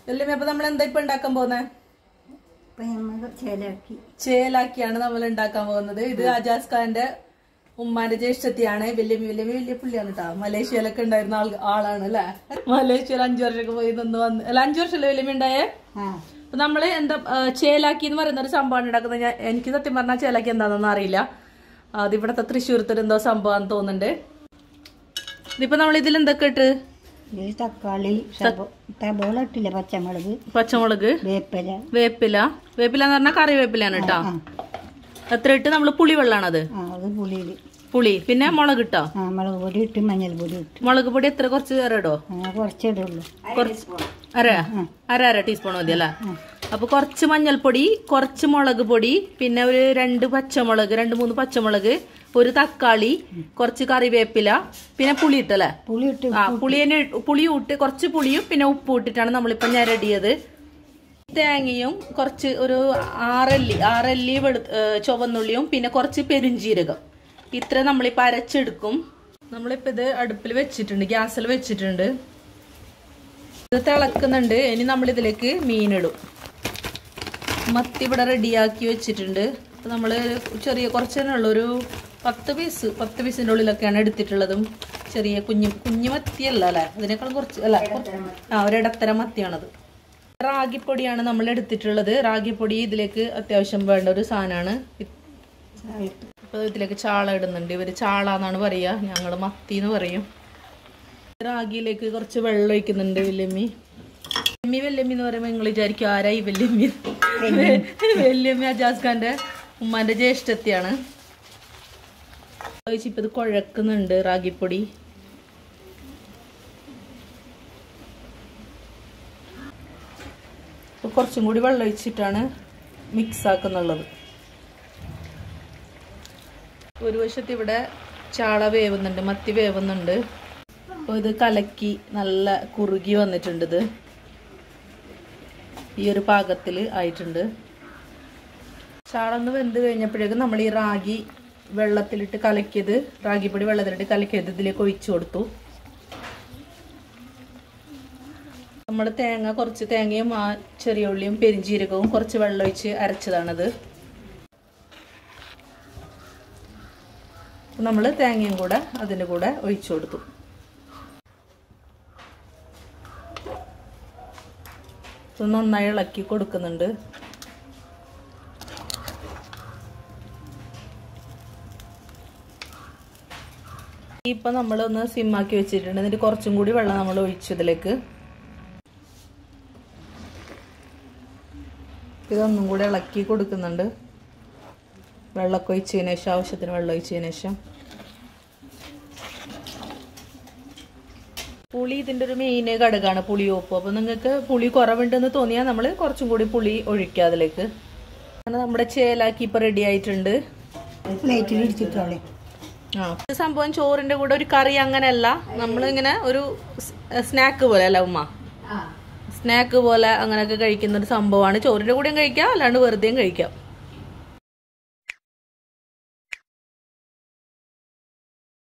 വല്യമ്മ അപ്പൊ നമ്മൾ എന്താ ഇപ്പൊ ഉണ്ടാക്കാൻ പോകുന്നത് ഇപ്പൊ നമ്മൾ ചേലാക്കി ചേലാക്കിയാണ് നമ്മൾ ഉണ്ടാക്കാൻ പോകുന്നത് ഇത് അജാസ് ഖാന്റെ ഉമ്മാന്റെ ജ്യേഷ്ഠത്തിയാണ് വല്യമ്മ വല്യമ്മ വലിയ പുള്ളിയാണ് കേട്ടോ മലേഷ്യയിലൊക്കെ ഉണ്ടായിരുന്ന ആൾ ആളാണ് അല്ലെ മലേഷ്യയിൽ അഞ്ചു വർഷമൊക്കെ പോയി നിന്ന് വന്ന് അല്ല അഞ്ചു വർഷമല്ലേ വല്യമ്മ ഉണ്ടായേ ആ അപ്പൊ നമ്മള് എന്താ ആ, ചേലാക്കി എന്ന് പറയുന്ന ഒരു സംഭവമാണ് ഉണ്ടാക്കുന്നത് ഞാൻ എനിക്ക് സത്യം പറഞ്ഞാൽ ചേലാക്കി എന്താണെന്നൊന്നും അറിയില്ല അത് ഇവിടത്തെ തൃശ്ശൂരത്തിൽ എന്തോ സംഭവം തോന്നുന്നുണ്ട് ഇതിപ്പോ നമ്മൾ ഇതിൽ എന്തൊക്കെ ഇട്ട് ഇത് തക്കാളി സബോ- സബോള ഇട്ടില്ല പച്ചമുളക് പച്ചമുളക് വേപ്പില വേപ്പില വേപ്പില എന്ന് പറഞ്ഞാൽ കറിവേപ്പിലാണ് കേട്ടോ ആ എത്ര ഇട്ട് നമ്മൾ പുളി വെള്ളാണത് ആ അത് പുളിയിൽ പുളി പിന്നെ മുളക് ഇട്ടോ ആ മുളക് പൊടി ഇട്ട് മഞ്ഞൾ പൊടി ഇട്ട് മുളക് പൊടി എത്ര കുറച്ച് കയറി ഇടോ ആ കുറച്ചിടുള്ളൂ കുറച്ച് അര അര അര ടീസ്പൂൺ മതി അല്ലേ അപ്പൊ കുറച്ച് മഞ്ഞൾപ്പൊടി കുറച്ച് മുളക് പൊടി പിന്നെ ഒരു രണ്ട് പച്ചമുളക് രണ്ട് മൂന്ന് പച്ചമുളക് ഒരു തക്കാളി കുറച്ച് കറിവേപ്പില പിന്നെ പുളി ഇട്ടല്ലേ പുളി ഇട്ട് ആ പുളിയെ പുളി ഇട്ട് കുറച്ച് പുളിയും പിന്നെ ഉപ്പും ഇട്ടിട്ടാണ് നമ്മളിപ്പോ ഞരടിയത് തേങ്ങയും കുറച്ച് ഒരു ആറല്ലി ആറല്ലി വെളു ഏ, ചുവന്നുള്ളിയും പിന്നെ കുറച്ച് പെരുംജീരകം ഇത്ര നമ്മളിപ്പോ അരച്ചെടുക്കും നമ്മളിപ്പോ ഇത് അടുപ്പിൽ വെച്ചിട്ടുണ്ട് ഗ്യാസിൽ വെച്ചിട്ടുണ്ട് ഇത് തിളക്കുന്നുണ്ട് ഇനി നമ്മൾ ഇതിലേക്ക് മീനിടും മത്തി ഇവിടെ റെഡിയാക്കി വെച്ചിട്ടുണ്ട് അപ്പൊ നമ്മള് ചെറിയ കുറച്ച് തന്നെ ഉള്ളൂ ഒരു പത്ത് പീസ് പത്ത് പീസിന്റെ ഉള്ളിലൊക്കെയാണ് എടുത്തിട്ടുള്ളതും ചെറിയ കുഞ്ഞു കുഞ്ഞു മത്തിയല്ല അല്ലെ അതിനേക്കാളും കുറച്ച് അല്ല കുറച്ച് ആ ഒരു ഇടത്തരം മത്തിയാണത് റാഗിപ്പൊടിയാണ് നമ്മൾ എടുത്തിട്ടുള്ളത് റാഗിപ്പൊടി ഇതിലേക്ക് അത്യാവശ്യം വേണ്ട ഒരു സാധനമാണ് അപ്പൊ ഇതിലേക്ക് ചാള ഇടുന്നുണ്ട് ഇവര് ചാള എന്നാണ് പറയാ ഞങ്ങള് മത്തി എന്ന് പറയും റാഗിയിലേക്ക് കുറച്ച് വെള്ളം ഒഴിക്കുന്നുണ്ട് വല്യമ്മി വല്യമ്മി വല്യമ്മി എന്ന് പറയുമ്പോൾ നിങ്ങൾ വിചാരിക്കും ആരായി വല്യമ്മി വല്യമ്മി അജാസ് ഖാന്റെ ഉമ്മാന്റെ ജ്യേഷ്ഠത്തിയാണ് ഒഴിച്ച് ഇപ്പൊ ഇത് കുഴക്കുന്നുണ്ട് റാഗിപ്പൊടി ഇപ്പൊ കുറച്ചും കൂടി വെള്ളം ഒഴിച്ചിട്ടാണ് മിക്സ് ആക്കുന്നുള്ളത് ഒരു വശത്ത് ഇവിടെ ചാള വേവുന്നുണ്ട് മത്തി വേവുന്നുണ്ട് അപ്പോൾ ഇത് കലക്കി നല്ല കുറുകി വന്നിട്ടുണ്ട് ഇത് ഈ ഒരു പാകത്തിൽ ആയിട്ടുണ്ട് ചാള ഒന്ന് വെന്ത് കഴിഞ്ഞപ്പോഴേക്കും നമ്മൾ ഈ റാഗി വെള്ളത്തിലിട്ട് കലക്കിയത് റാഗിപ്പൊടി വെള്ളത്തിലിട്ട് കലക്കിയത് ഇതിലേക്ക് ഒഴിച്ചു കൊടുത്തു നമ്മൾ തേങ്ങ കുറച്ച് തേങ്ങയും ആ ചെറിയ ഉള്ളിയും പെരിഞ്ചീരകവും കുറച്ച് വെള്ളം ഒഴിച്ച് അരച്ചതാണത് നമ്മൾ തേങ്ങയും കൂടെ അതിൻ്റെ കൂടെ ഒഴിച്ചു കൊടുത്തു ഇത് നന്നായി ഇളക്കി കൊടുക്കുന്നുണ്ട് ഇപ്പൊ നമ്മളൊന്ന് സിമ്മാക്കി വെച്ചിട്ടുണ്ട് എന്നിട്ട് കുറച്ചും കൂടി വെള്ളം നമ്മൾ ഒഴിച്ചു ഇതിലേക്ക് ഇതൊന്നും കൂടി ഇളക്കി കൊടുക്കുന്നുണ്ട് വെള്ളമൊക്കെ ഒഴിച്ചതിന് ശേഷം ആവശ്യത്തിന് വെള്ളം ഒഴിച്ചതിന് ശേഷം പുളി ഇതിന്റെ ഒരു മെയിൻ ഘടകമാണ് പുളിയോപ്പ് അപ്പൊ നിങ്ങൾക്ക് പുളി കുറവുണ്ടെന്ന് തോന്നിയാൽ നമ്മൾ കുറച്ചും കൂടി പുളി ഒഴിക്കുക അതിലേക്ക് അങ്ങനെ നമ്മുടെ ചേലാക്കി ഇപ്പൊ റെഡി ആയിട്ടുണ്ട് പ്ലേറ്റിൽ ഇടിച്ചിട്ടോളെ ആ ഇത് സംഭവം ചോറിന്റെ കൂടെ ഒരു കറി അങ്ങനെയല്ല നമ്മളിങ്ങനെ ഒരു സ്നാക്ക് പോലെ അല്ല ഉമ്മ സ്നാക്ക് പോലെ അങ്ങനെയൊക്കെ കഴിക്കുന്ന ഒരു സംഭവമാണ് ചോറിന്റെ കൂടെയും കഴിക്കാം അല്ലാണ്ട് വെറുതെയും കഴിക്കാം